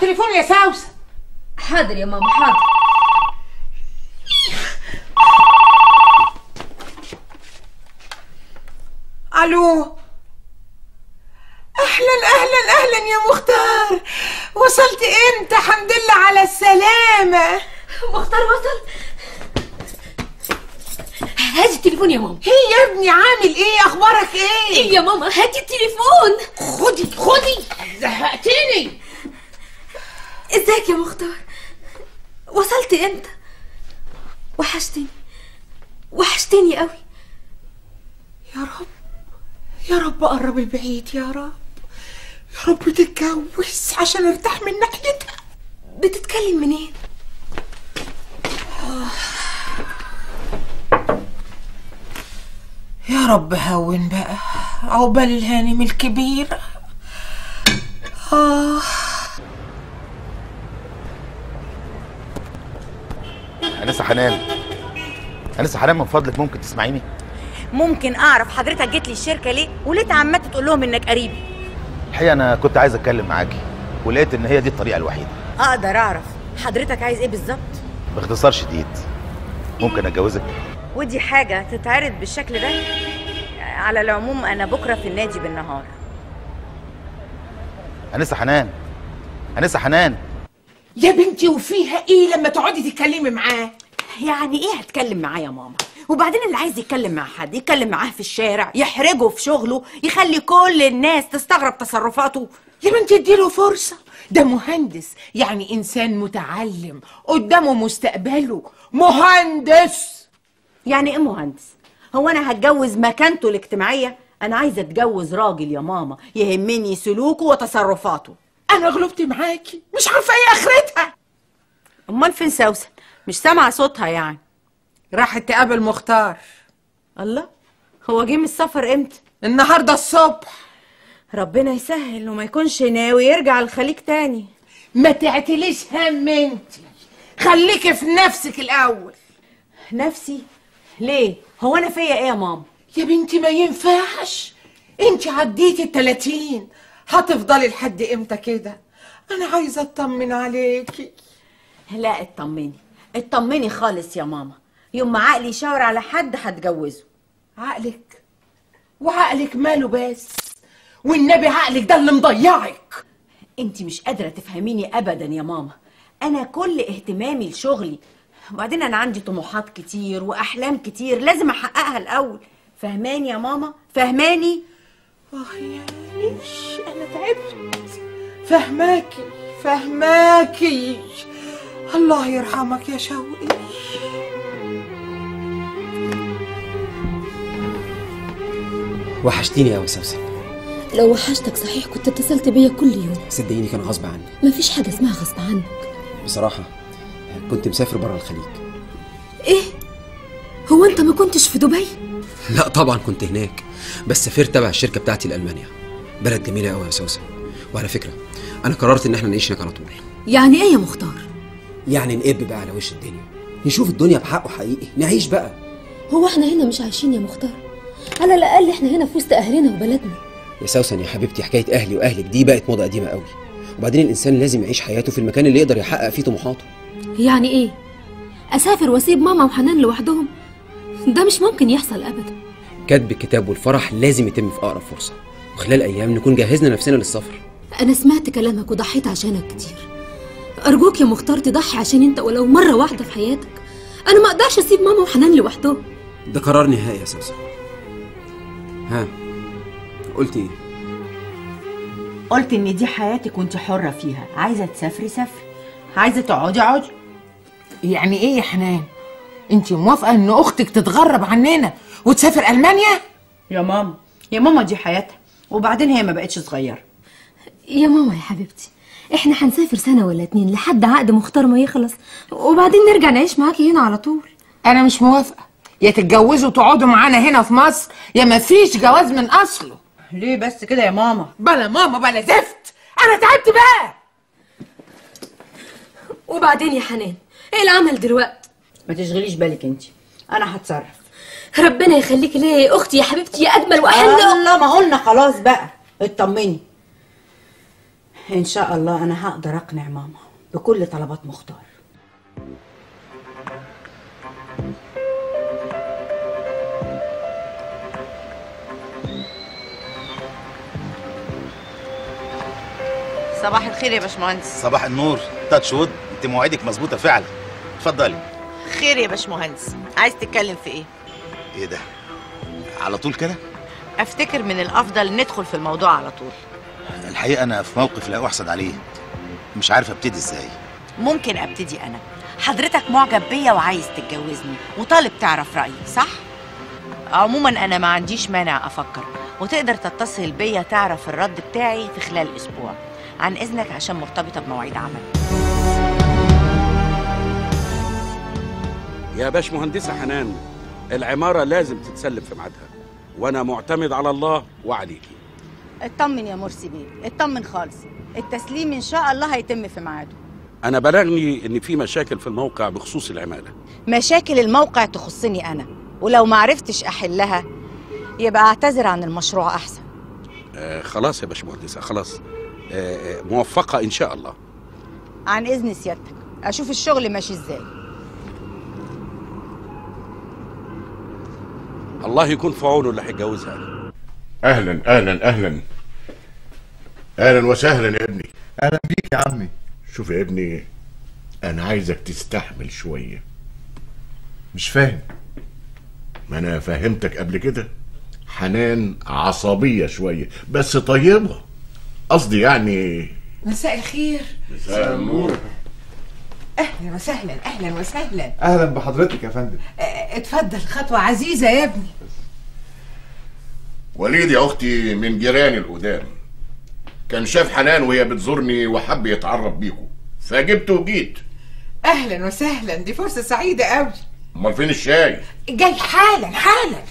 التليفون يا سوسن حاضر يا ماما حاضر الو اهلا اهلا اهلا يا مختار وصلت امتى الحمد لله على السلامه مختار وصل هاتي التليفون يا ماما هي يا ابني عامل ايه اخبارك ايه ايه يا ماما هاتي التليفون خدي خدي زهقتني ازيك يا مختار وصلت امتى وحشتني وحشتني قوي يا رب يا رب قرب البعيد يا رب يا رب تتجوز عشان ارتاح من ناحيتها بتتكلم منين يا رب هون بقى عقبال الهانم الكبيرة آه انسه حنان انسه حنان من فضلك ممكن تسمعيني ممكن اعرف حضرتك جيت لي الشركه ليه وليه عمال تقول لهم انك قريب الحقيقه انا كنت عايز اتكلم معاكي ولقيت ان هي دي الطريقه الوحيده اقدر اعرف حضرتك عايز ايه بالظبط باختصار شديد ممكن اتجوزك ودي حاجه تتعرض بالشكل ده على العموم انا بكره في النادي بالنهار انسه حنان انسه حنان يا بنتي وفيها ايه لما تقعدي تتكلمي معاه يعني ايه هتكلم معاه يا ماما وبعدين اللي عايز يتكلم مع حد يتكلم معاه في الشارع يحرجه في شغله يخلي كل الناس تستغرب تصرفاته يا بنتي اديله فرصة ده مهندس يعني انسان متعلم قدامه مستقبله مهندس يعني ايه مهندس هو انا هتجوز مكانته الاجتماعيه انا عايزه اتجوز راجل يا ماما يهمني سلوكه وتصرفاته انا غلبت معاكي مش عارفة ايه اخرتها امال فين سوسن مش سامعه صوتها يعني راحت تقابل مختار الله هو جه من السفر امتى النهاردة الصبح ربنا يسهل وما يكونش ناوي يرجع الخليج تاني ما تعتليش هم انتي خليكي في نفسك الاول نفسي ليه هو انا فيا ايه يا ماما يا بنتي ما ينفعش انتي عديتي التلاتين هتفضلي لحد امتى كده انا عايزة اطمن عليكي لا اطمني اطمني خالص يا ماما يوم ما عقلي يشاور على حد هتجوزه عقلك وعقلك ماله بس والنبي عقلك ده اللي مضيعك انت مش قادره تفهميني ابدا يا ماما انا كل اهتمامي لشغلي وبعدين انا عندي طموحات كتير واحلام كتير لازم احققها الاول فهماني يا ماما فهماني اه ياش انا تعبت فهماكي فهماكي الله يرحمك يا شوقي وحشتيني قوي يا سوسن لو وحشتك صحيح كنت اتصلت بيا كل يوم صدقيني كان غصب عني مفيش حاجة اسمها غصب عنك بصراحه كنت مسافر بره الخليج ايه هو انت ما كنتش في دبي لا طبعا كنت هناك بس سافرت تبع الشركه بتاعتي لالمانيا بلد جميله قوي يا سوسن وعلى فكره انا قررت ان احنا نعيش هناك على طول يعني ايه يا مختار يعني نقب بقى على وش الدنيا نشوف الدنيا بحقه حقيقي نعيش بقى هو احنا هنا مش عايشين يا مختار على الاقل احنا هنا في وسط اهلنا وبلدنا يا سوسن يا حبيبتي حكايه اهلي واهلك دي بقت موضه قديمه قوي وبعدين الانسان لازم يعيش حياته في المكان اللي يقدر يحقق فيه طموحاته يعني ايه اسافر واسيب ماما وحنان لوحدهم ده مش ممكن يحصل ابدا كتب الكتاب والفرح لازم يتم في اقرب فرصه وخلال ايام نكون جهزنا نفسنا للسفر انا سمعت كلامك وضحيت عشانك كتير ارجوك يا مختار تضحي عشان انت ولو مره واحده في حياتك انا ما اقدرش اسيب ماما وحنان لوحدهم ده قرار نهائي يا سوسن ها قلت ايه قلت ان دي حياتك وانت حره فيها عايزه تسافري سافري عايزه تقعدي اقعدي يعني ايه يا حنان انت موافقة ان اختك تتغرب عننا وتسافر المانيا يا ماما يا ماما دي حياتها وبعدين هي ما بقتش صغيره يا ماما يا حبيبتي احنا هنسافر سنه ولا اتنين لحد عقد مختار ما يخلص وبعدين نرجع نعيش معاكي هنا على طول انا مش موافقة يا تتجوزوا وتقعدوا معانا هنا في مصر يا ما فيش جواز من اصله ليه بس كده يا ماما بلا ماما بلا زفت انا تعبت بقى وبعدين يا حنان ايه العمل دلوقتي ما تشغليش بالك انت انا هتصرف ربنا يخليكي ليا يا اختي يا حبيبتي يا اجمل واحن الله ما قلنا خلاص بقى اطمني ان شاء الله انا هقدر اقنع ماما بكل طلبات مختار صباح الخير يا باشمهندس صباح النور تاتش وود انت مواعيدك مظبوطه فعلا اتفضلي خير يا باشمهندس عايز تتكلم في ايه ايه ده على طول كده افتكر من الافضل ندخل في الموضوع على طول الحقيقه انا في موقف لا احسد عليه مش عارف ابتدي ازاي ممكن ابتدي انا حضرتك معجب بيا وعايز تتجوزني وطالب تعرف رايي صح عموما انا ما عنديش مانع افكر وتقدر تتصل بيا تعرف الرد بتاعي في خلال اسبوع عن اذنك عشان مرتبطه بمواعيد عمل يا باش مهندسة حنان العمارة لازم تتسلم في ميعادها وأنا معتمد على الله وعليكي اطمن يا مرسي بيه اطمن خالص التسليم ان شاء الله هيتم في ميعاده أنا بلغني إن في مشاكل في الموقع بخصوص العمالة مشاكل الموقع تخصني انا ولو معرفتش احلها يبقى اعتذر عن المشروع احسن آه خلاص يا باش مهندسة خلاص آه آه، موفقة إن شاء الله عن اذن سيادتك اشوف الشغل ماشي ازاي الله يكون في عونه اللي هيتجوزها اهلا اهلا اهلا اهلا وسهلا يا ابني اهلا بيك يا عمي شوف يا ابني انا عايزك تستحمل شويه مش فاهم ما انا فهمتك قبل كده حنان عصبيه شويه بس طيبه قصدي يعني مساء الخير مساء النور اهلا وسهلا اهلا وسهلا اهلا بحضرتك يا فندم اه، اتفضل خطوه عزيزه يا ابني وليد يا اختي من جيراني القدام كان شاف حنان وهي بتزورني وحب يتعرف بيكم فجبت وجيت اهلا وسهلا دي فرصه سعيده قوي امال فين الشاي جاي حالا حالا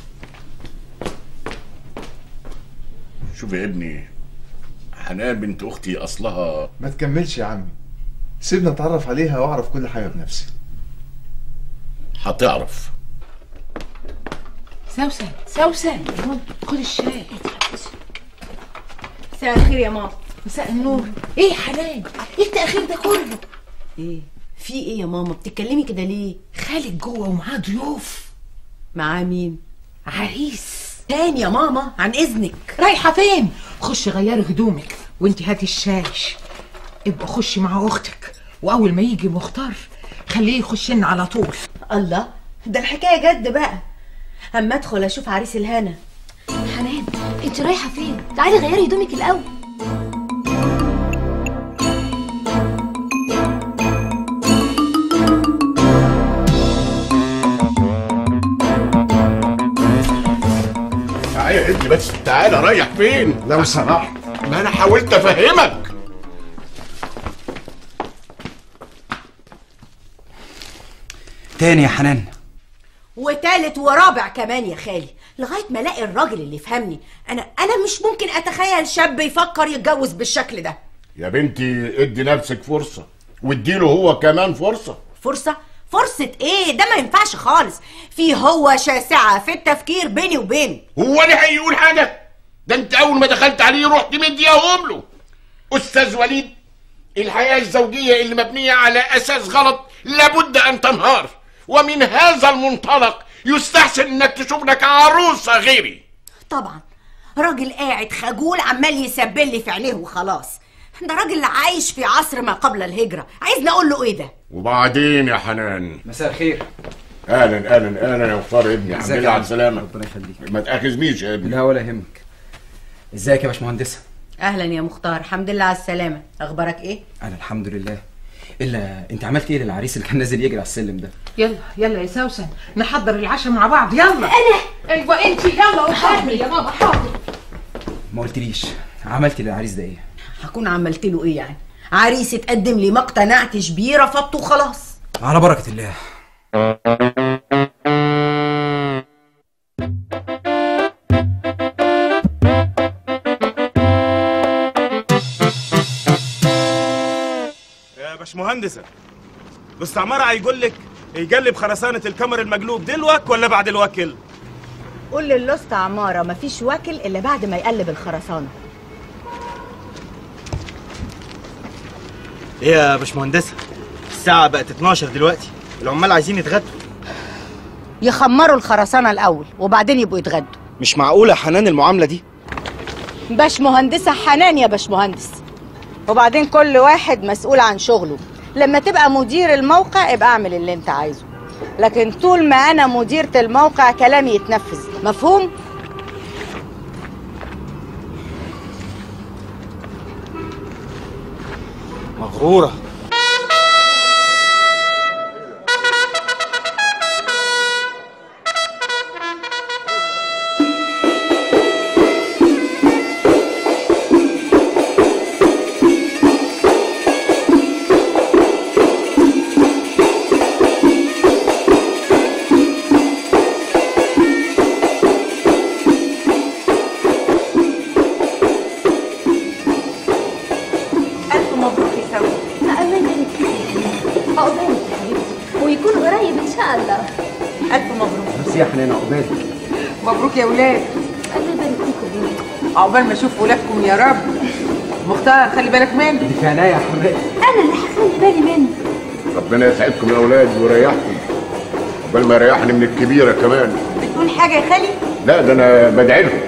شوف يا ابني حنان بنت اختي اصلها ما تكملش يا عمي سيبنا اتعرف عليها واعرف كل حاجه بنفسي هتعرف سوسن سوسن خد الشاي مساء الخير يا ماما مساء النور ايه يا حنان ايه التاخير ده كله ايه في ايه يا ماما بتتكلمي كده ليه خالد جوه ومعاه ضيوف معاه مين عريس تاني يا ماما عن اذنك رايحه فين خشي غيري هدومك وانت هاتي الشاي ابقى خشي مع اختك واول ما يجي مختار خليه يخش لنا على طول الله ده الحكايه جد بقى اما ادخل اشوف عريس الهنا حنان انت رايحه فين تعالي غيري هدومك الاول تعالى يا ابني بس تعالى رايح فين لو سمحت ما انا حاولت افهمك تاني يا حنان وتالت ورابع كمان يا خالي لغايه ما الاقي الراجل اللي يفهمني انا انا مش ممكن اتخيل شاب يفكر يتجوز بالشكل ده يا بنتي ادي نفسك فرصة واديله هو كمان فرصة فرصه فرصه ايه ده ما ينفعش خالص في هو شاسعه في التفكير بيني وبينه هو اللي هيقول حاجة ده انت اول ما دخلت عليه رحت مديهم له استاذ وليد الحياة الزوجية اللي مبنية على اساس غلط لابد ان تنهار ومن هذا المنطلق يستحسن انك تشوف لك عروسة غيري طبعا راجل قاعد خجول عمال يسبل لي في عينيه وخلاص ده راجل عايش في عصر ما قبل الهجرة عايزني اقول له ايه ده وبعدين يا حنان مساء الخير اهلا اهلا اهلا يا مختار ابني الحمد ازيك لله يا على عم؟ السلامة ربنا يخليك ما تاخذنيش يا ابني لا ولا يهمك ازيك يا باشمهندسه اهلا يا مختار الحمد لله على السلامة اخبارك ايه انا الحمد لله الا انت عملت ايه للعريس اللي كان نازل يجري على السلم ده يلا يلا يا سوسن نحضر العشاء مع بعض يلا انا ايوه انت يلا حاضر يا ماما حاضر ما قلتليش عملتي للعريس ده ايه هكون عملت له ايه يعني عريس اتقدم لي ما اقتنعتش بيه رفضته وخلاص على بركه الله يا باشمهندسة الاستعمار هيقول لك يجلب خرسانة الكمر المجلوب دلوك ولا بعد الوكل؟ قول للوسط عماره مفيش واكل الا بعد ما يقلب الخرسانه ايه يا باشمهندسه الساعه بقت 12 دلوقتي العمال عايزين يتغدوا يخمروا الخرسانة الأول وبعدين يبقوا يتغدوا مش معقوله يا حنان المعامله دي باش مهندسة حنان يا باش مهندس وبعدين كل واحد مسؤول عن شغله لما تبقى مدير الموقع ابقى اعمل اللي انت عايزه لكن طول ما انا مديرة الموقع كلامي يتنفذ مفهوم؟ مغروره ألف مبروك يا سوي الله يبارك فيك عقبالك يا حبيبتي ويكون قريب ان شاء الله ألف مبروك ميرسي يا حنان عقبالك مبروك يا ولاد الله يبارك فيكم يا بنت. عقبال ما اشوف ولادكم يا رب مختار خلي بالك منه دي في عينيا يا حبيبي انا اللي هخلي بالي منه ربنا يسعدكم يا اولاد ويريحكم قبل ما يريحني من الكبيره كمان بتقول حاجة يا خالي؟ لا ده انا بدعي لهم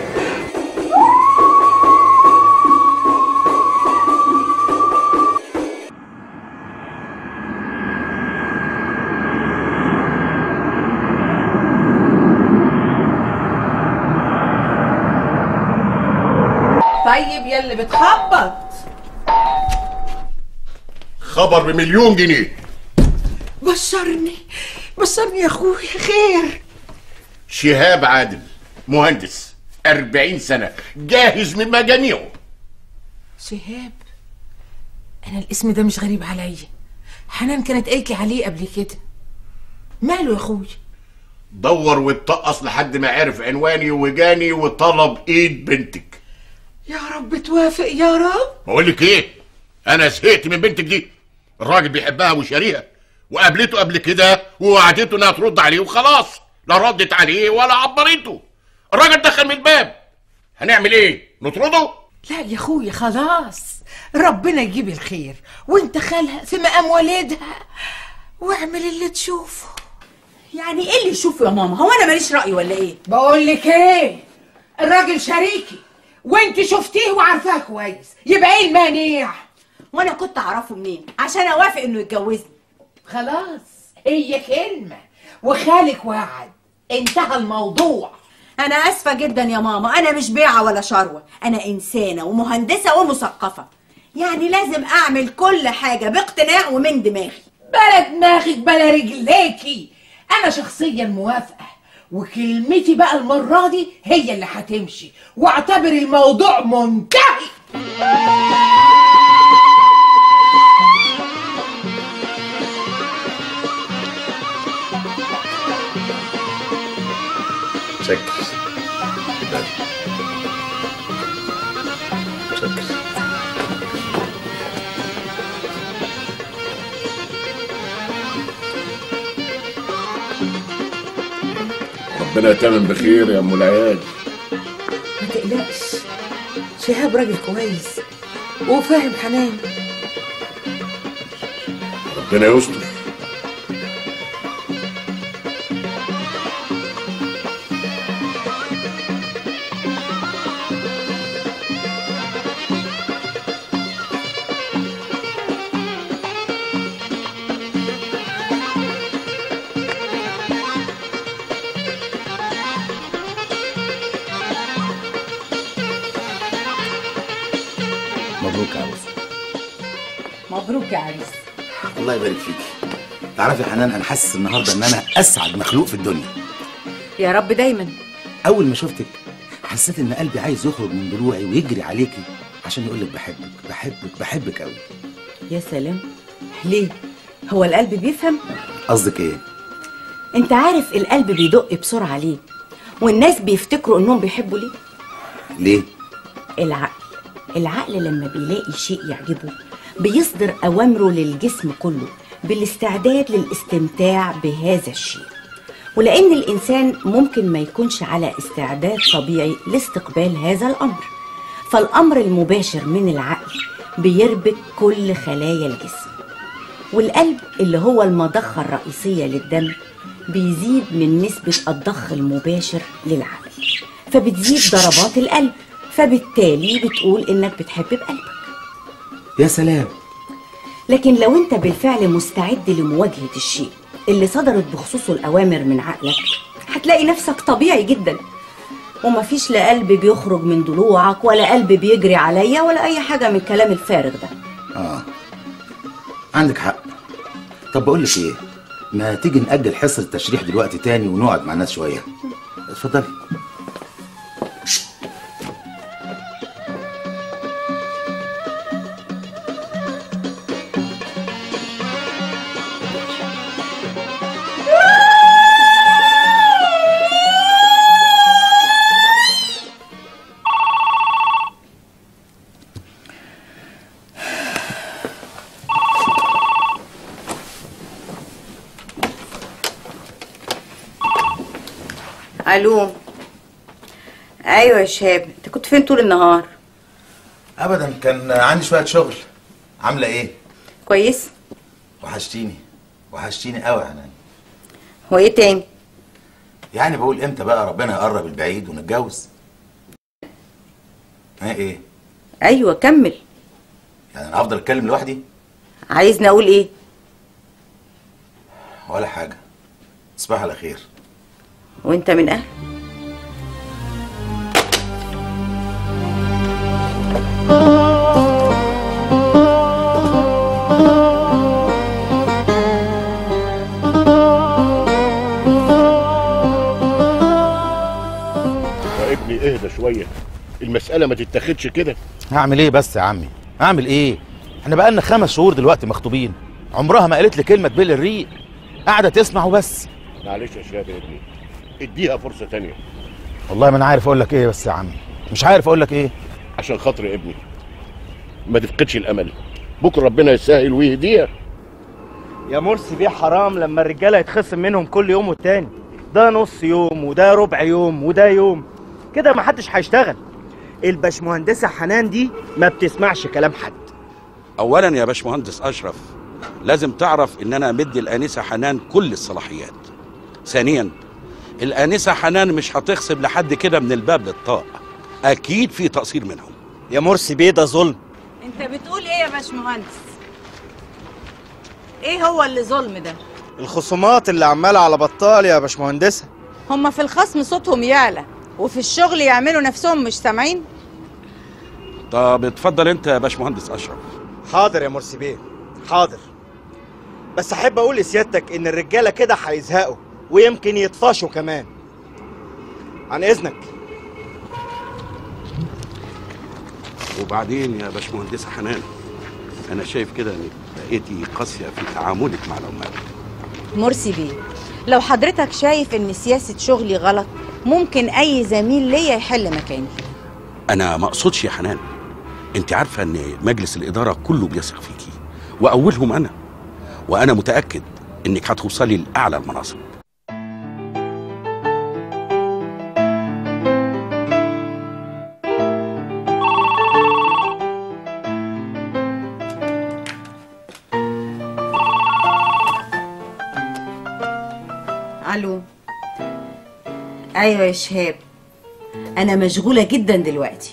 طيب يا اللي بتخبط خبر بمليون جنيه بشرني بشرني يا اخويا خير شهاب عادل مهندس أربعين سنة جاهز من مجاميعه شهاب انا الاسم ده مش غريب عليا حنان كانت قالت لي عليه قبل كده ماله يا اخويا دور واتقص لحد ما عرف عنواني وجاني وطلب ايد بنتك يا رب توافق يا رب بقول لك ايه انا زهقت من بنتك دي الراجل بيحبها وشاريها وقابلته قبل كده ووعدته انها ترد عليه وخلاص لا ردت عليه ولا عبرته الراجل دخل من الباب هنعمل ايه نطرده لا يا اخويا خلاص ربنا يجيب الخير وانت خالها في مقام والدها واعمل اللي تشوفه يعني ايه اللي يشوفه يا ماما؟ هو أنا ماليش رأي ولا إيه؟ بقول لك ايه الراجل شريكي وانت شفتيه وعارفاه كويس يبقى ايه المانع وأنا كنت أعرفه منين؟ عشان أوافق إنه يتجوزني خلاص هي كلمة وخالك وعد انتهى الموضوع أنا آسفة جدا يا ماما أنا مش بيعة ولا شروة أنا إنسانة ومهندسة ومثقفة يعني لازم أعمل كل حاجة باقتناع ومن دماغي بلا دماغك بلا رجليكي انا شخصيا موافقه وكلمتي بقى المره دي هي اللي هتمشي واعتبر الموضوع منتهي شكر شكر ربنا يتمم بخير يا ام العيال ما تقلقش شهاب راجل كويس وفاهم حنان ربنا يستر مبروك يا عروس مبروك يا عريس الله يبارك فيكي تعرفي يا حنان انا حاسس النهارده ان انا اسعد مخلوق في الدنيا يا رب دايما اول ما شفتك حسيت ان قلبي عايز يخرج من ضلوعي ويجري عليكي عشان يقول لك بحبك بحبك بحبك قوي يا سلام ليه؟ هو القلب بيفهم؟ قصدك ايه انت عارف القلب بيدق بسرعة ليه؟ والناس بيفتكروا انهم بيحبوا ليه؟ ليه العقل العقل لما بيلاقي شيء يعجبه بيصدر أوامره للجسم كله بالاستعداد للاستمتاع بهذا الشيء ولأن الإنسان ممكن ما يكونش على استعداد طبيعي لاستقبال هذا الأمر فالأمر المباشر من العقل بيربك كل خلايا الجسم والقلب اللي هو المضخة الرئيسية للدم بيزيد من نسبة الضخ المباشر للعقل فبتزيد ضربات القلب فبالتالي بتقول انك بتحب بقلبك يا سلام لكن لو انت بالفعل مستعد لمواجهة الشيء اللي صدرت بخصوصه الأوامر من عقلك هتلاقي نفسك طبيعي جدا ومفيش لا قلب بيخرج من ضلوعك ولا قلب بيجري عليا ولا أي حاجة من الكلام الفارغ ده اه عندك حق طب بقول لك ايه ما تيجي نأجل حصة التشريح دلوقتي تاني ونقعد مع الناس شوية اتفضلي ألو أيوة يا شهاب أنت كنت فين طول النهار ابدا كان عندي شوية شغل عاملة ايه كويس وحشتيني وحشتيني قوي يا حنان هو إيه تاني يعني بقول امتى بقى ربنا يقرب البعيد ونتجوز ها ايه أيوة كمل يعني انا هفضل اتكلم لوحدي عايزني أقول إيه ولا حاجة تصبح على خير وأنت من أهل يا ابني اهدى شويه المساله ما تتاخدش كده هعمل ايه بس يا عمي هعمل ايه احنا بقالنا خمس شهور دلوقتي مخطوبين عمرها ما قالت لي كلمه تبل الريق قاعده تسمع وبس معلش يا شهاب يا ابني اديها فرصه تانية والله ما انا عارف اقول لك ايه بس يا عمي مش عارف اقول لك ايه عشان خاطر يا ابني ما تفقدش الامل بكره ربنا يسهل ويهديها يا مرسي بيه حرام لما الرجاله يتخصم منهم كل يوم والتاني ده نص يوم وده ربع يوم وده يوم كده محدش هيشتغل الباشمهندسه حنان دي ما بتسمعش كلام حد اولا يا باشمهندس اشرف لازم تعرف ان انا مدي الانسه حنان كل الصلاحيات ثانيا الانسه حنان مش هتخصم لحد كده من الباب للطاق اكيد في تقصير منهم يا مرسي بيه ده ظلم انت بتقول ايه يا باشمهندس ايه هو اللي ظلم ده الخصومات اللي عماله على بطال يا باشمهندسه هما في الخصم صوتهم يعلى وفي الشغل يعملوا نفسهم مش سامعين طب اتفضل انت يا باشمهندس اشرف حاضر يا مرسي بيه حاضر بس احب اقول لسيادتك ان الرجاله كده هيزهقوا ويمكن يطفشوا كمان عن اذنك وبعدين يا باشمهندسه حنان انا شايف كده انك بقيتي قاسيه في تعاملك مع العمال مرسي بيه لو حضرتك شايف ان سياسة شغلي غلط ممكن اي زميل ليا يحل مكاني انا ما اقصدش يا حنان انت عارفه ان مجلس الاداره كله بيثق فيكي واولهم انا وانا متاكد انك هتوصلي لاعلى المناصب الو ايوه يا شهاب انا مشغوله جدا دلوقتي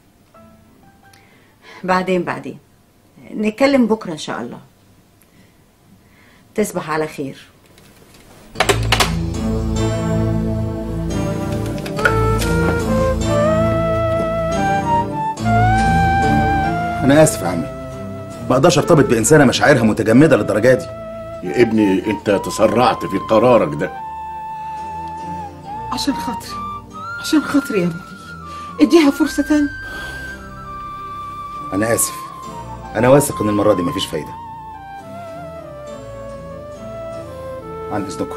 بعدين بعدين نتكلم بكره ان شاء الله تصبح على خير انا اسف يا عمي ما اقدرش ارتبط بانسانه مشاعرها متجمده للدرجه دي يا ابني انت تسرعت في قرارك ده عشان خاطري عشان خاطري يا ابني اديها فرصة تانية انا اسف انا واثق ان المره دي مفيش فايده عن اذنكم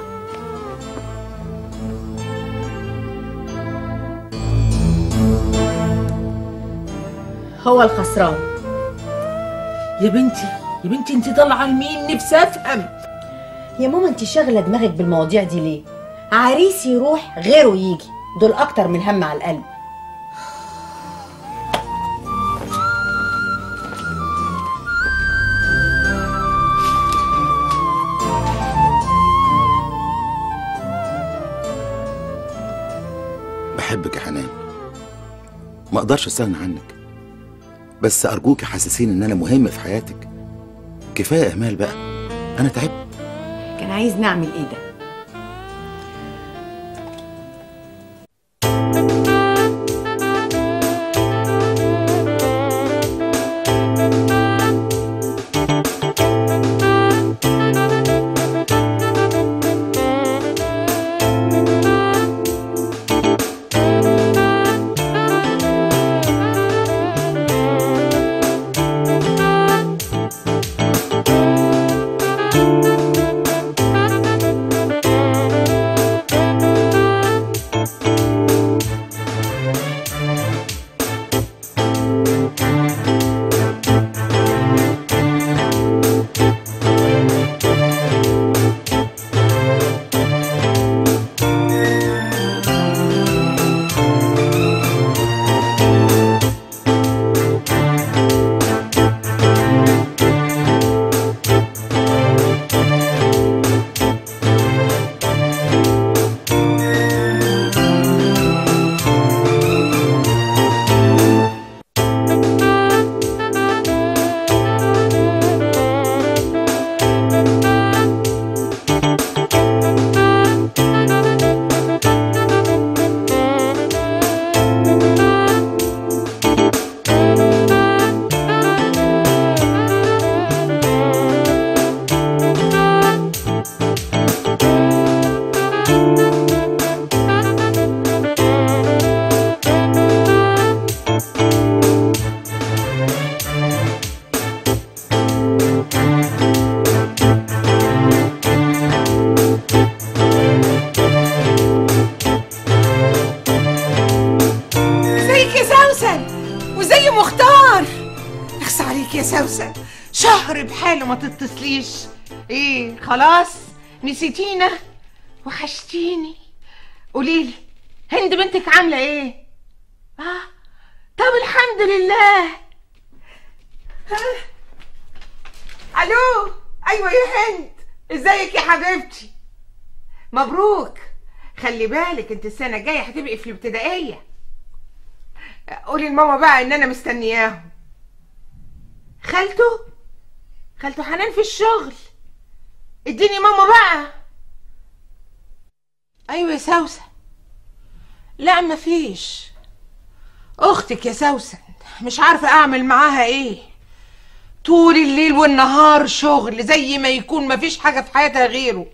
هو الخسران يا بنتي يا بنتي انت طالعة لمين نفسي افهم يا ماما انت شاغله دماغك بالمواضيع دي ليه عريس يروح غيره يجي دول اكتر من هم على القلب اقدرش استغنى عنك بس ارجوك حسسيني ان انا مهم في حياتك كفايه اهمال بقى انا تعبت كان عايز نعمل ايه ده ازيك يا سوسن وزي مختار اخس عليك يا سوسن شهر بحاله ما تتصليش ايه خلاص نسيتينا وحشتيني قوليلي هند بنتك عامله ايه اه طب الحمد لله ها؟ الو ايوه يا هند ازيك يا حبيبتي مبروك خلي بالك انت السنه الجايه هتبقي في الابتدائيه قولي لماما بقى ان انا مستنياهم خالته خالته حنان في الشغل اديني ماما بقى ايوه يا سوسن لا مفيش اختك يا سوسن مش عارفه اعمل معاها ايه طول الليل والنهار شغل زي ما يكون مفيش حاجه في حياتها غيره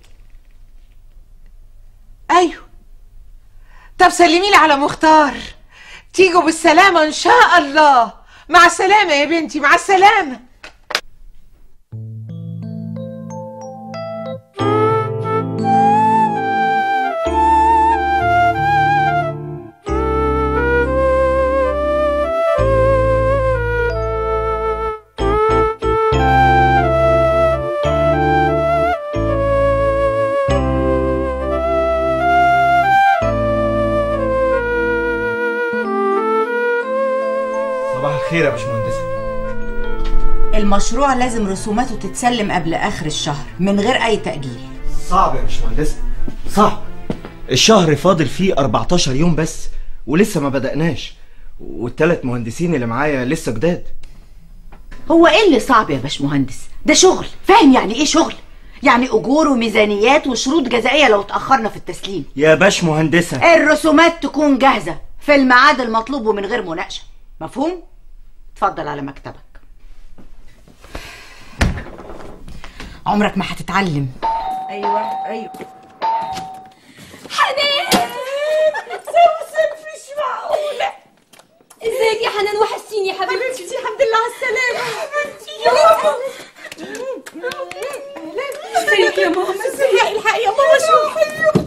ايوه طب سلمي لي على مختار تيجوا بالسلامة إن شاء الله مع السلامة يا بنتي مع السلامة صباح الخير يا باشمهندسه المشروع لازم رسوماته تتسلم قبل اخر الشهر من غير اي تأجيل صعب يا باشمهندسه صعب الشهر فاضل فيه 14 يوم بس ولسه ما بدأناش والثلاث مهندسين اللي معايا لسه جداد هو ايه اللي صعب يا باشمهندس ده شغل فاهم يعني ايه شغل يعني اجور وميزانيات وشروط جزائيه لو اتاخرنا في التسليم يا باش مهندسه الرسومات تكون جاهزه في الميعاد المطلوب ومن غير مناقشه مفهوم اتفضل على مكتبك عمرك ما هتتعلم ايوه ايوه حنان سوسن مش معقولة ازيك يا حنان وحشتيني يا حبيبتي الحمد لله على السلامة حبيبتي يا ازيك يا ماما ازيك الحق يا ماما شوفي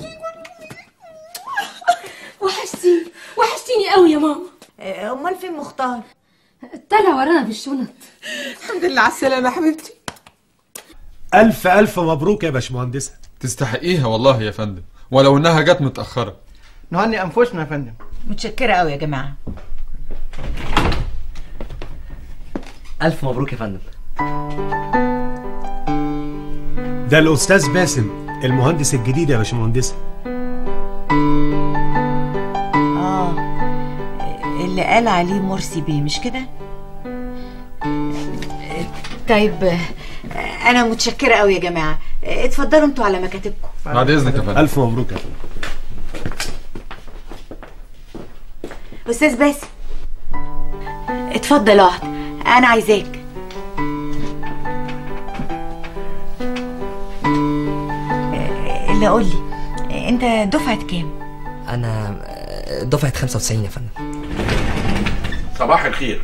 وحشتيني وحشتيني قوي يا ماما امال فين مختار طلع ورانا بالشنط الحمد لله على السلامة يا حبيبتي ألف ألف مبروك يا باشمهندسة تستحقيها والله يا فندم ولو انها جت متأخرة نهني انفسنا يا فندم متشكره قوي يا جماعه ألف مبروك يا فندم ده الأستاذ باسم المهندس الجديد يا باشمهندسة اه اللي قال عليه مرسي بيه مش كده طيب آه، انا متشكره قوي يا جماعه آه، اتفضلوا انتوا على مكاتبكم بعد اذنك يا فندم الف مبروك يا فندم استاذ باسم اتفضل اقعد انا عايزاك آه، اللي قول لي آه، انت دفعه كام انا آه، دفعه 95 يا فندم صباح الخير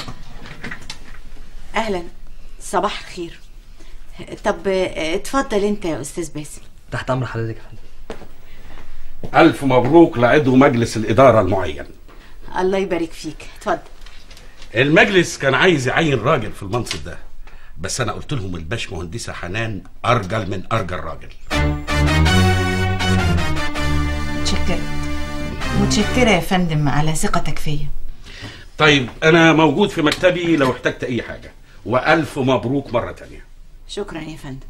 اهلا صباح الخير طب آه، اتفضل انت يا استاذ باسم تحت امر حضرتك يا فندم ألف مبروك لعضو مجلس الإدارة المعين الله يبارك فيك اتفضل المجلس كان عايز يعين راجل في المنصب ده بس أنا قلت لهم الباش مهندسة حنان أرجل من أرجل راجل متشكره متشكره يا فندم على ثقتك فيا طيب أنا موجود في مكتبي لو احتجت أي حاجة وألف مبروك مرة تانية شكرا يا فندم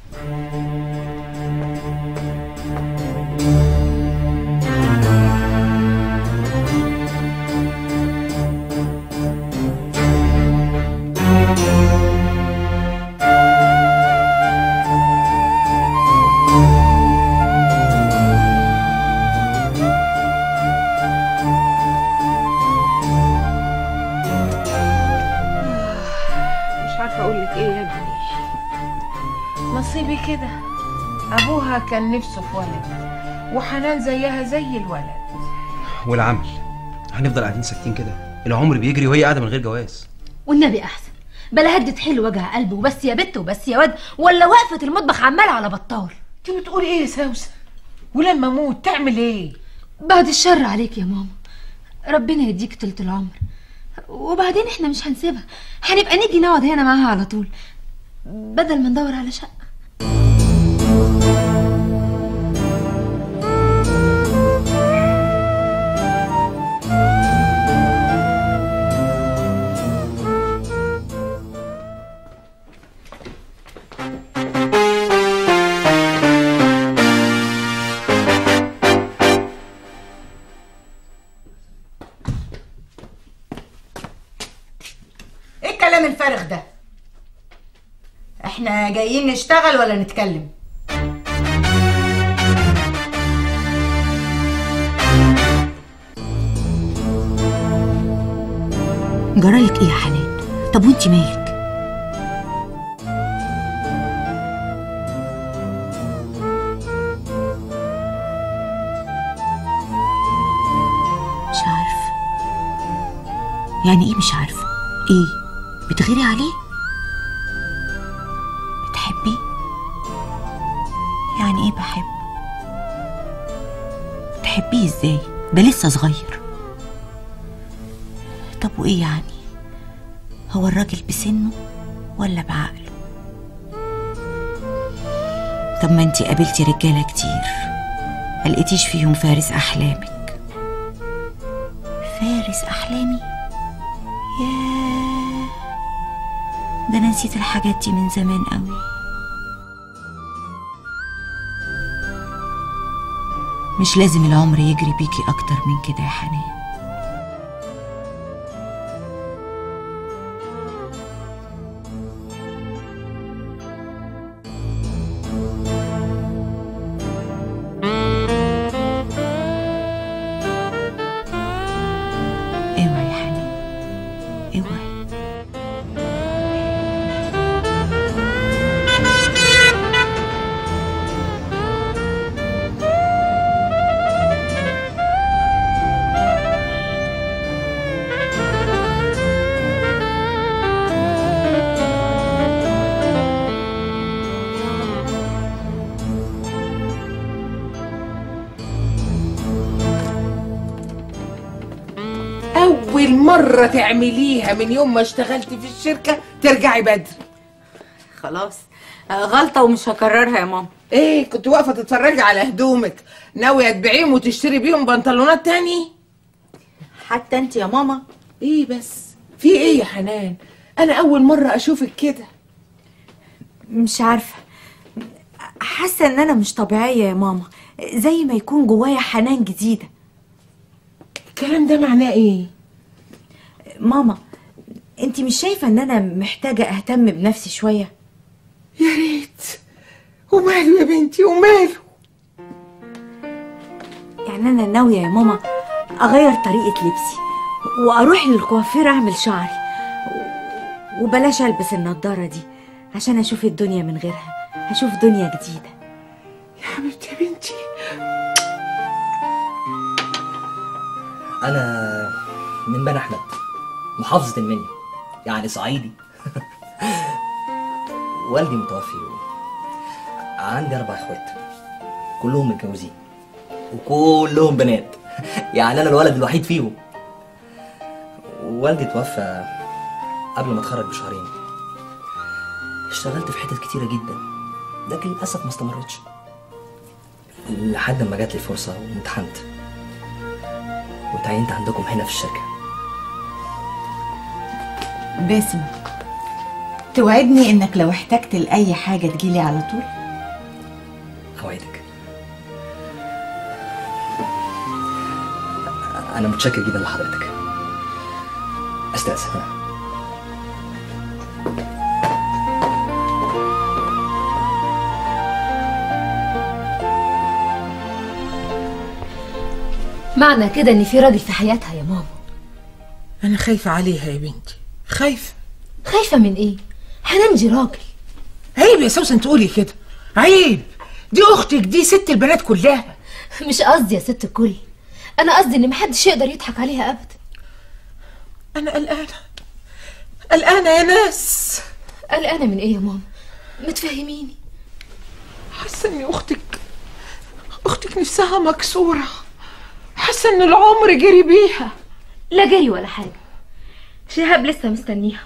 مش عارفه اقول لك ايه يا ابني نصيبي كده ابوها كان نفسه في ولد وحنان زيها زي الولد والعمل هنفضل قاعدين ساكتين كده العمر بيجري وهي قاعده من غير جواز والنبي احسن بلا هدة حلو وجع قلب وبس يا بت وبس يا واد ولا وقفة المطبخ عمالة على بطال انت بتقولي ايه يا سوسن ولما اموت تعمل ايه بعد الشر عليك يا ماما ربنا يديك طولة العمر وبعدين احنا مش هنسيبها هنبقى نيجي نقعد هنا معاها على طول بدل ما ندور على شقة ايه الكلام الفارغ ده احنا جايين نشتغل ولا نتكلم جرالك ايه يا حنان طب وانت مالك مش عارفه يعني ايه مش عارفه ايه بتغيري عليه بتحبيه يعني ايه بحب بتحبيه ازاي ده لسه صغير طب وايه يعني هو الراجل بسنه ولا بعقله طب ما انتي قابلتي رجاله كتير ملقيتيش فيهم فارس احلامك فارس احلامي ياه ده انا نسيت الحاجات دي من زمان قوي مش لازم العمر يجري بيكي اكتر من كده يا حنان اوعي يا حنان اوعي اول مره تعمليها من يوم ما اشتغلتي في الشركه ترجعي بدري خلاص آه، غلطة ومش هكررها يا ماما ايه كنت واقفه تتفرجي على هدومك ناويه تبيعيهم وتشتري بيهم بنطلونات تاني حتى انت يا ماما ايه بس في ايه يا حنان انا اول مره اشوفك كده مش عارفة حاسة ان انا مش طبيعية يا ماما زي ما يكون جوايا حنان جديدة الكلام ده معناه ايه ماما انت مش شايفه ان انا محتاجه اهتم بنفسي شويه يا ريت وماله يا بنتي وماله يعني انا ناويه يا ماما اغير طريقه لبسي واروح للكوافير اعمل شعري وبلاش البس النضاره دي عشان اشوف الدنيا من غيرها هشوف دنيا جديده يا حبيبتي يا بنتي انا من بني احمد محافظه المنيا يعني صعيدي والدي متوفي عندي اربع اخوات كلهم متجوزين وكلهم بنات يعني انا الولد الوحيد فيهم والدي توفى قبل ما اتخرج بشهرين اشتغلت في حتت كتيره جدا لكن للاسف ما استمرتش لحد ما جات لي فرصه وامتحنت وتعينت عندكم هنا في الشركه باسم توعدني انك لو احتجت لاي حاجه تجيلي على طول اوعدك انا متشكر جدا لحضرتك استاذن أنا. معنى كده ان في راجل في حياتها يا ماما انا خايفه عليها يا بنتي خايفه خايفه من ايه حنان دي راجل عيب يا سوسن تقولي كده عيب دي اختك دي ست البنات كلها مش قصدي يا ست الكل انا قصدي ان محدش يقدر يضحك عليها ابدا انا قلقانه قلقانه يا ناس قلقانه من ايه يا ماما ما تفهميني حاسه ان اختك اختك نفسها مكسوره حاسه ان العمر جري بيها لا جري ولا حاجه شهاب لسه مستنيها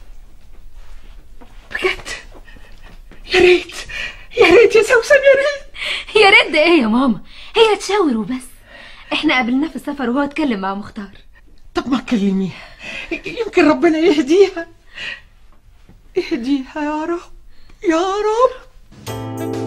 بجد يا ريت يا ريت يا سوسن يا ريت يا ريت ده ايه يا ماما هي تشاور وبس احنا قابلناه في السفر وهو اتكلم مع مختار طب ما تكلميها يمكن ربنا يهديها يهديها يا رب يا رب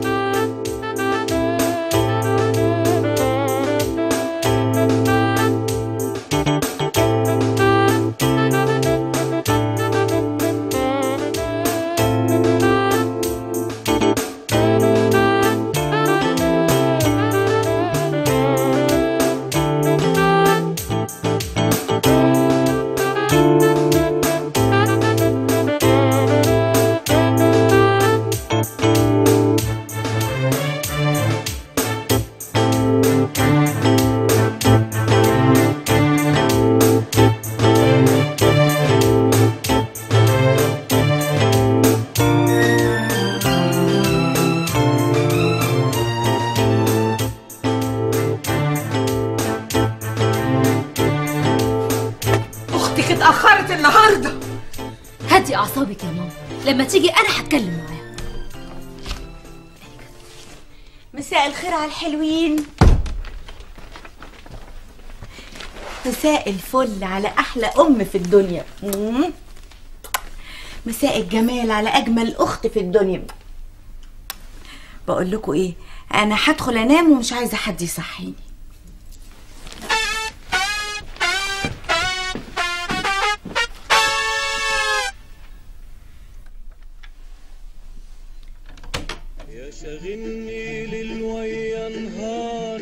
اختك اتاخرت النهارده هدي اعصابك يا ماما لما تيجي انا هتكلم معاها مساء الخير على الحلوين مساء الفل على احلى ام في الدنيا مم. مساء الجمال على اجمل اخت في الدنيا بقول لكم ايه انا هدخل انام ومش عايزه حد يصحيني يا شاغلني ليل ويا نهار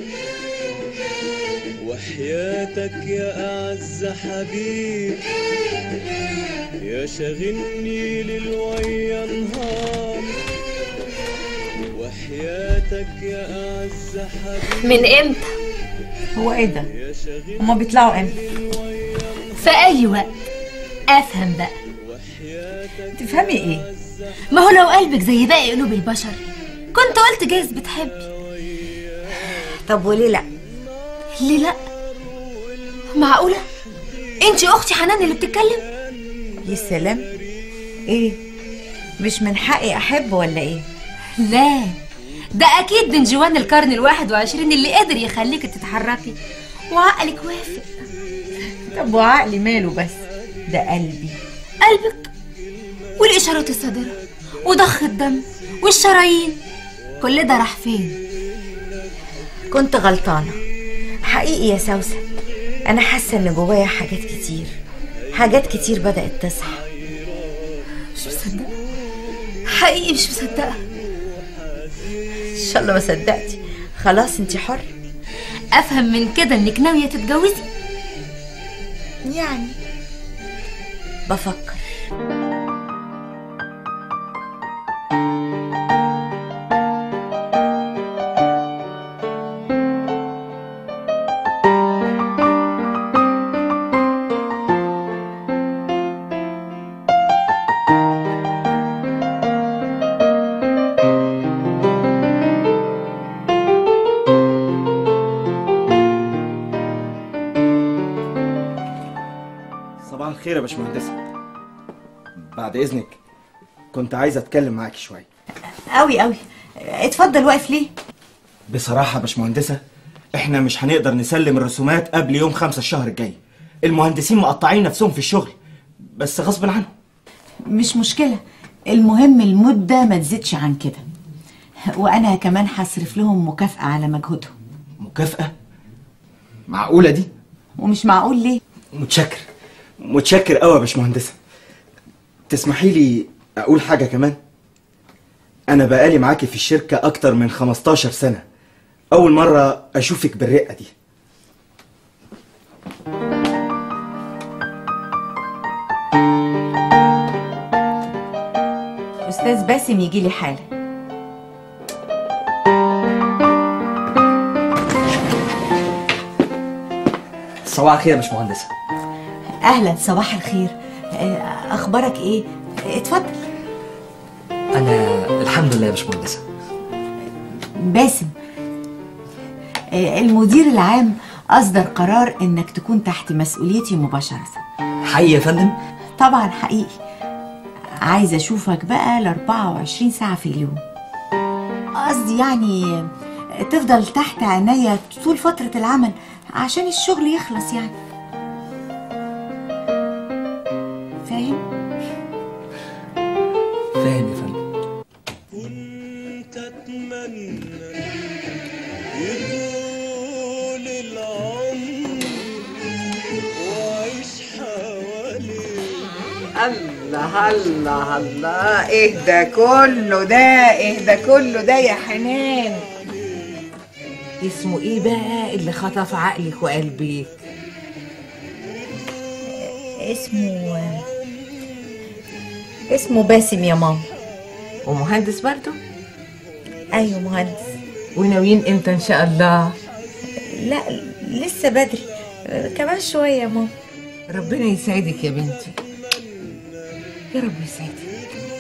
وحياتك يا أعز حبيب يا شاغلني ليل ويا نهار وحياتك يا أعز حبيب من امتى هو ايه ده هما بيطلعوا امتى في اي وقت افهم بقى تفهمي ايه ما هو لو قلبك زي باقي قلوب البشر كنت قلت جايز بتحبي طب وليه لا ليه لا معقولة انت اختي حنان اللي بتتكلم يا سلام ايه مش من حقي احب ولا ايه لا ده اكيد من جوان القرن الواحد وعشرين اللي قادر يخليك تتحركي وعقلك وافق طب وعقلي ماله بس ده قلبي قلبك والاشارات الصادرة وضخ الدم والشرايين كل ده راح فين كنت غلطانه حقيقي يا سوسن انا حاسه ان جوايا حاجات كتير حاجات كتير بدأت تصحى مش مصدقة حقيقي مش مصدقة ان شاء الله ما صدقتي خلاص انت حر افهم من كده انك ناوية تتجوزي يعني بفكر صباح الخير يا باشمهندسة بعد إذنك كنت عايز أتكلم معاكي شوية قوي قوي اتفضل واقف ليه بصراحة يا باشمهندسة إحنا مش هنقدر نسلم الرسومات قبل يوم خمسة الشهر الجاي المهندسين مقطعين نفسهم في الشغل بس غصب عنهم مش مشكلة المهم المدة ما تزيدش عن كده وأنا كمان هصرف لهم مكافأة على مجهودهم مكافأة معقولة دي ومش معقول ليه متشكر متشكر قوي يا باشمهندسة تسمحي لي أقول حاجة كمان أنا بقالي معاكي في الشركة أكتر من 15 سنة أول مرة أشوفك بالرقة دي أستاذ باسم يجي لي حالا صباح الخير يا باشمهندسة أهلا صباح الخير آه، أخبارك إيه؟ اتفضل أنا الحمد لله يا باشمهندسة باسم آه، المدير العام أصدر قرار إنك تكون تحت مسؤوليتي مباشرة حقيقي يا فندم طبعا حقيقي عايزة أشوفك بقى ل 24 ساعة في اليوم قصدي يعني تفضل تحت عناية طول فترة العمل عشان الشغل يخلص يعني فاهم؟ فاهم يا فندم كنت اتمنى يطول العمر واعيش حواليك الله الله الله ايه ده كله ده ايه ده كله ده يا حنان اسمه ايه بقى اللي خطف عقلك وقلبك اسمه اسمه باسم يا ماما ومهندس برضو ايوه مهندس وناويين امتى ان شاء الله لا لسه بدري آه، كمان شوية يا ماما ربنا يسعدك يا بنتي يا رب يسعدك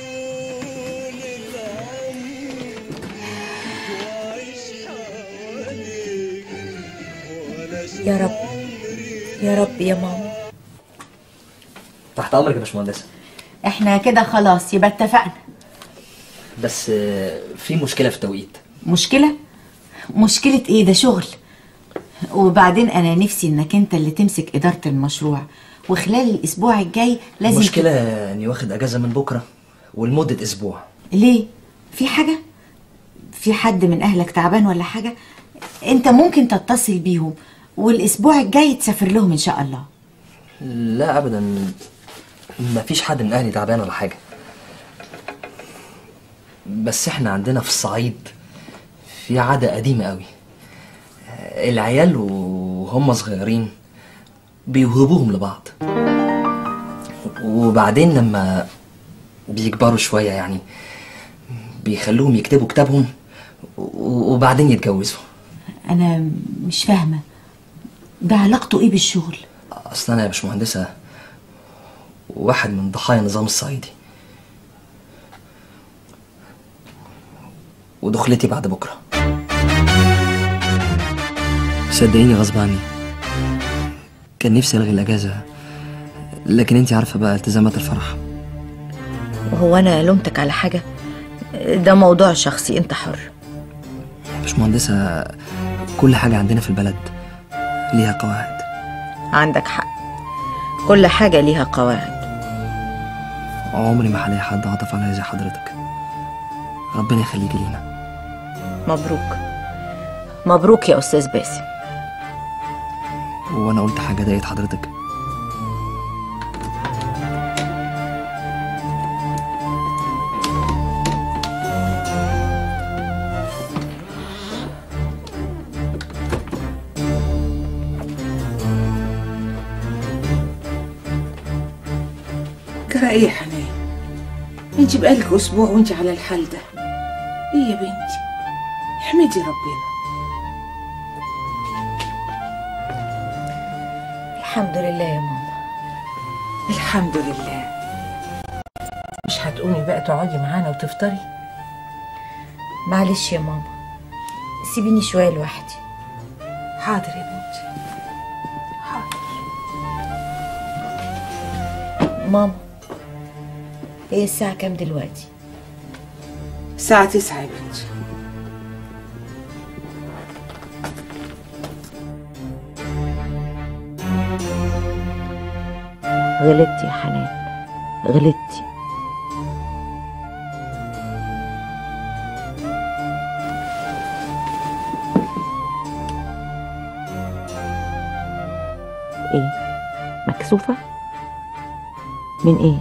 يا رب يا رب يا ماما تحت أمرك يا باشمهندسة احنا كده خلاص يبقى اتفقنا بس آه، في مشكلة في التوقيت مشكلة مشكلة ايه ده شغل وبعدين انا نفسي انك انت اللي تمسك ادارة المشروع وخلال الاسبوع الجاي لازم المشكلة إني واخد أجازة من بكرة ولمدة أسبوع ليه في حاجة في حد من اهلك تعبان ولا حاجة انت ممكن تتصل بيهم والاسبوع الجاي تسافر لهم ان شاء الله لا أبدا مفيش حد من أهلي تعبان ولا حاجة بس إحنا عندنا في الصعيد في عادة قديمة قوي العيال وهم صغيرين بيوهبوهم لبعض وبعدين لما بيكبروا شوية يعني بيخلوهم يكتبوا كتابهم و- وبعدين يتجوزوا انا مش فاهمة ده علاقته ايه بالشغل اصل انا يا باشمهندسه واحد من ضحايا النظام الصعيدي ودخلتي بعد بكره صدقيني غصب عني كان نفسي الغي الاجازه لكن انت عارفه بقى التزامات الفرح هو انا لومتك على حاجة ده موضوع شخصي انت حر باشمهندسه كل حاجه عندنا في البلد ليها قواعد عندك حق كل حاجة ليها قواعد عمري ما هلاقي حد عطف عليا زي حضرتك ربنا يخليكي لينا مبروك مبروك يا أستاذ باسم وانا قلت حاجه ضايقت حضرتك جرى ايه يا حنان انت بقالك اسبوع وانت على الحال ده ايه يا بنتي احمدي ربنا الحمد لله يا ماما الحمد لله مش هتقومي بقى تقعدي معانا وتفطري معلش يا ماما سيبيني شويه لوحدي حاضر يا بنتي ماما هي الساعه كام دلوقتي الساعة تسعة يا بنتي غلطتي يا حنان غلطتي ايه مكسوفة من ايه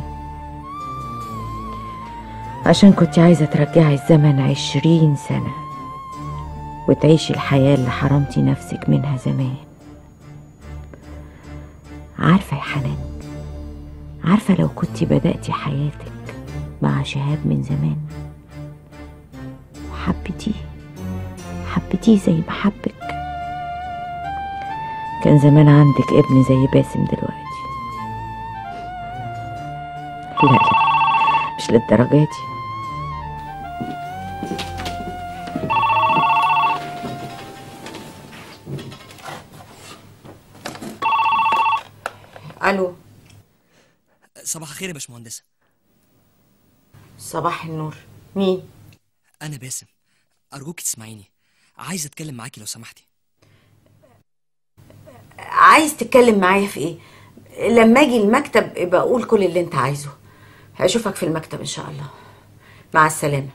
عشان كنت عايزة ترجعي الزمن عشرين سنة وتعيشي الحياة اللي حرمتي نفسك منها زمان عارفة يا حنان عارفة لو كنت بدأتي حياتك مع شهاب من زمان وحبتيه حبتيه زي ما حبك كان زمان عندك ابن زي باسم دلوقتي لا لا مش للدرجة دي الو صباح الخير يا باشمهندسة صباح النور مين أنا باسم أرجوك تسمعيني عايز أتكلم معاكي لو سمحتي عايز تتكلم معايا في ايه لما اجي المكتب ابقى اقول كل اللي انت عايزه هشوفك في المكتب ان شاء الله مع السلامه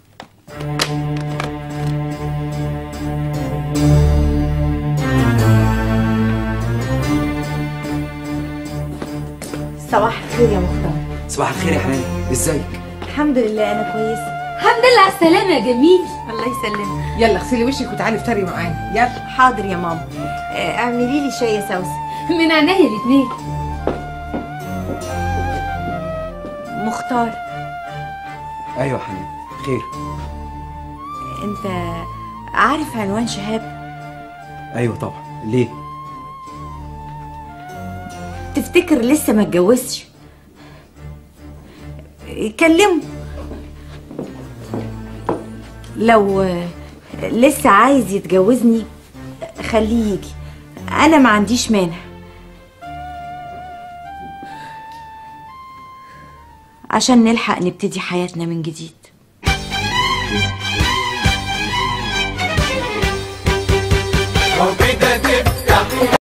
صباح الخير يا مختار صباح الخير يا حنان ازيك الحمد لله انا كويسه الحمد لله على السلامة يا جميل الله يسلمك يلا اغسلي وشك وتعالي افطري معانا يلا حاضر يا ماما آه، اعملي لي شاي يا سوسن من عينيا الاتنين مختار ايوه يا حنان خير انت عارف عنوان شهاب ايوه طبعا ليه تفتكر لسه ما اتجوزش كلمه لو لسه عايز يتجوزني خليه يجي انا ما عنديش مانع عشان نلحق نبتدي حياتنا من جديد وكده تفتح